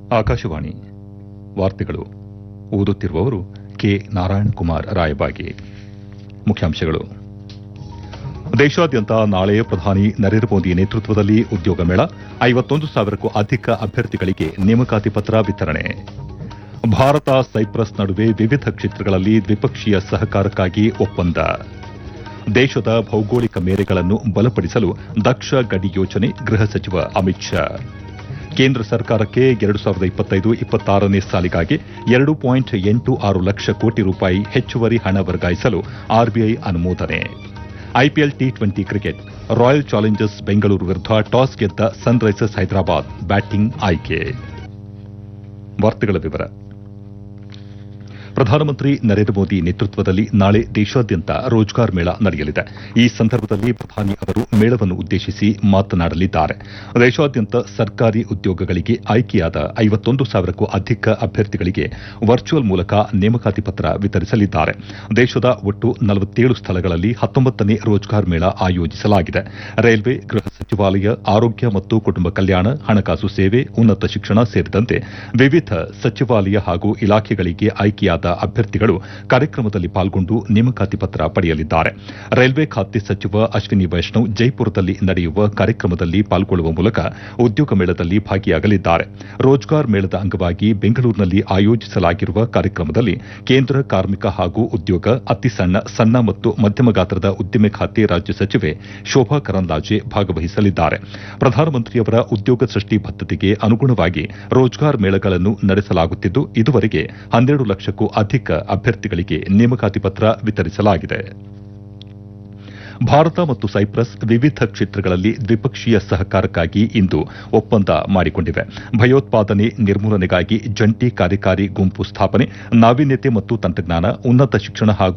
ಆಕಾಶವಾಣಿ ವಾರ್ತೆಗಳು ಓದುತ್ತಿರುವವರು ಕೆ ನಾರಾಯಣಕುಮಾರ್ ರಾಯಬಾಗಿ ಮುಖ್ಯಾಂಶಗಳು ದೇಶಾದ್ಯಂತ ನಾಳೆ ಪ್ರಧಾನಿ ನರೇಂದ್ರ ಮೋದಿ ನೇತೃತ್ವದಲ್ಲಿ ಉದ್ಯೋಗ ಮೇಳ ಐವತ್ತೊಂದು ಸಾವಿರಕ್ಕೂ ಅಧಿಕ ಅಭ್ಯರ್ಥಿಗಳಿಗೆ ನೇಮಕಾತಿ ಪತ್ರ ವಿತರಣೆ ಭಾರತ ಸೈಪ್ರಸ್ ನಡುವೆ ವಿವಿಧ ಕ್ಷೇತ್ರಗಳಲ್ಲಿ ದ್ವಿಪಕ್ಷೀಯ ಸಹಕಾರಕ್ಕಾಗಿ ಒಪ್ಪಂದ ದೇಶದ ಭೌಗೋಳಿಕ ಮೇರೆಗಳನ್ನು ಬಲಪಡಿಸಲು ದಕ್ಷ ಗಡಿ ಯೋಜನೆ ಗೃಹ ಸಚಿವ ಅಮಿತ್ ಶಾ ಕೇಂದ್ರ ಸರ್ಕಾರಕ್ಕೆ ಎರಡು ಸಾವಿರದ ಇಪ್ಪತ್ತೈದು ಇಪ್ಪತ್ತಾರನೇ ಸಾಲಿಗಾಗಿ ಎರಡು ಪಾಯಿಂಟ್ ಎಂಟು ಆರು ಲಕ್ಷ ಕೋಟಿ ರೂಪಾಯಿ ಹೆಚ್ಚುವರಿ ಹಣ ವರ್ಗಾಯಿಸಲು ಆರ್ಬಿಐ ಅನುಮೋದನೆ IPL T twenty cricket Royal Challengers Bengaluru ವಿರುದ್ಧ ಟಾಸ್ ಗೆದ್ದ ಸನ್ರೈಸರ್ಸ್ ಹೈದರಾಬಾದ್ ಬ್ಯಾಟಿಂಗ್ ಆಯ್ಕೆ ವಾರ್ತೆಗಳ ವಿವರ ಪ್ರಧಾನಮಂತ್ರಿ ನರೇಂದ್ರ ಮೋದಿ ನೇತೃತ್ವದಲ್ಲಿ ನಾಳೆ ದೇಶಾದ್ಯಂತ ರೋಜ್ಗಾರ್ ಮೇಳ ನಡೆಯಲಿದೆ ಈ ಸಂದರ್ಭದಲ್ಲಿ ಪ್ರಧಾನಿ ಅವರು ಮೇಳವನ್ನು ಉದ್ದೇಶಿಸಿ ಮಾತನಾಡಲಿದ್ದಾರೆ ದೇಶಾದ್ಯಂತ ಸರ್ಕಾರಿ ಉದ್ಯೋಗಗಳಿಗೆ ಆಯ್ಕೆಯಾದ ಐವತ್ತೊಂದು ಸಾವಿರಕ್ಕೂ ಅಧಿಕ ಅಭ್ಯರ್ಥಿಗಳಿಗೆ ವರ್ಚುವಲ್ ಮೂಲಕ ನೇಮಕಾತಿ ಪತ್ರ ವಿತರಿಸಲಿದ್ದಾರೆ ದೇಶದ ಒಟ್ಟು ನಲವತ್ತೇಳು ಸ್ಥಳಗಳಲ್ಲಿ ಹತ್ತೊಂಬತ್ತನೇ ರೋಜ್ಗಾರ್ ಮೇಳ ಆಯೋಜಿಸಲಾಗಿದೆ ರೈಲ್ವೆ ಗೃಹ ಸಚಿವಾಲಯ ಆರೋಗ್ಯ ಮತ್ತು ಕುಟುಂಬ ಕಲ್ಯಾಣ ಹಣಕಾಸು ಸೇವೆ ಉನ್ನತ ಶಿಕ್ಷಣ ಸೇರಿದಂತೆ ವಿವಿಧ ಸಚಿವಾಲಯ ಹಾಗೂ ಇಲಾಖೆಗಳಿಗೆ ಆಯ್ಕೆಯಾದ ಅಭ್ಯರ್ಥಿಗಳು ಕಾರ್ಯಕ್ರಮದಲ್ಲಿ ಪಾಲ್ಗೊಂಡು ನೇಮಕಾತಿ ಪತ್ರ ಪಡೆಯಲಿದ್ದಾರೆ ರೈಲ್ವೆ ಖಾತೆ ಸಚಿವ ಅಶ್ವಿನಿ ವೈಷ್ಣವ್ ಜೈಪುರದಲ್ಲಿ ನಡೆಯುವ ಕಾರ್ಯಕ್ರಮದಲ್ಲಿ ಪಾಲ್ಗೊಳ್ಳುವ ಮೂಲಕ ಉದ್ಯೋಗ ಮೇಳದಲ್ಲಿ ಭಾಗಿಯಾಗಲಿದ್ದಾರೆ ರೋಜ್ಗಾರ್ ಮೇಳದ ಅಂಗವಾಗಿ ಬೆಂಗಳೂರಿನಲ್ಲಿ ಆಯೋಜಿಸಲಾಗಿರುವ ಕಾರ್ಯಕ್ರಮದಲ್ಲಿ ಕೇಂದ್ರ ಕಾರ್ಮಿಕ ಹಾಗೂ ಉದ್ಯೋಗ ಅತಿ ಸಣ್ಣ ಸಣ್ಣ ಮತ್ತು ಮಧ್ಯಮ ಗಾತ್ರದ ಉದ್ದಿಮೆ ಖಾತೆ ರಾಜ್ಯ ಸಚಿವೆ ಶೋಭಾ ಕರಂದ್ಲಾಜೆ ಭಾಗವಹಿಸಲಿದ್ದಾರೆ ಪ್ರಧಾನಮಂತ್ರಿಯವರ ಉದ್ಯೋಗ ಸೃಷ್ಟಿ ಬದ್ದತೆಗೆ ಅನುಗುಣವಾಗಿ ರೋಜ್ಗಾರ್ ಮೇಳಗಳನ್ನು ನಡೆಸಲಾಗುತ್ತಿದ್ದು ಇದುವರೆಗೆ ಹನ್ನೆರಡು ಲಕ್ಷಕ್ಕೂ ಅಧಿಕ ಅಭ್ಯರ್ಥಿಗಳಿಗೆ ನೇಮಕಾತಿ ಪತ್ರ ವಿತರಿಸಲಾಗಿದೆ ಭಾರತ ಮತ್ತು ಸೈಪ್ರಸ್ ವಿವಿಧ ಕ್ಷೇತ್ರಗಳಲ್ಲಿ ದ್ವಿಪಕ್ಷೀಯ ಸಹಕಾರಕ್ಕಾಗಿ ಇಂದು ಒಪ್ಪಂದ ಮಾಡಿಕೊಂಡಿವೆ ಭಯೋತ್ಪಾದನೆ ನಿರ್ಮೂಲನೆಗಾಗಿ ಜಂಟಿ ಕಾರ್ಯಕಾರಿ ಗುಂಪು ಸ್ಥಾಪನೆ ನಾವೀನ್ಯತೆ ಮತ್ತು ತಂತ್ರಜ್ಞಾನ ಉನ್ನತ ಶಿಕ್ಷಣ ಹಾಗೂ